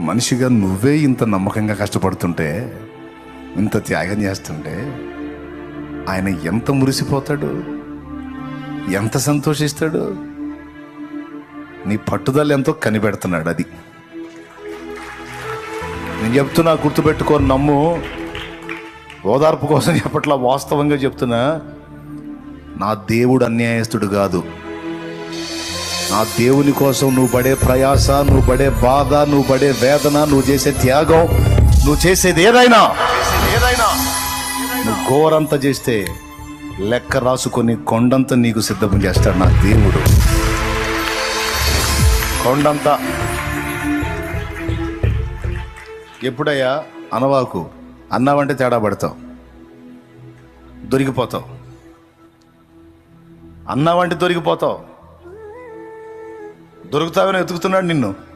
మనిషిగా నువ్వే ఇంత నమ్మకంగా కష్టపడుతుంటే ఇంత త్యాగం చేస్తుంటే ఆయన ఎంత మురిసిపోతాడు ఎంత సంతోషిస్తాడు నీ పట్టుదల ఎంతో కనిపెడుతున్నాడు అది నేను చెప్తున్నా గుర్తుపెట్టుకో నమ్ము ఓదార్పు కోసం చెప్పట్లా వాస్తవంగా చెప్తున్నా నా దేవుడు అన్యాయస్తుడు కాదు నా దేవుని కోసం నువ్వు పడే ప్రయాస నువ్వు పడే బాధ నువ్వు పడే వేదన నువ్వు చేసే త్యాగం నువ్వు చేసేది ఏదైనా ఏదైనా నువ్వు ఘోరంత చేస్తే లెక్క రాసుకొని కొండంత నీకు సిద్ధం చేస్తాడు నా దేవుడు కొండంత ఎప్పుడయ్యా అనవాకు అన్నావంటే తేడా పడతావు దొరికిపోతావు అన్నావంటే దొరికిపోతావు దొరుకుతావని వెతుకుతున్నాడు నిన్ను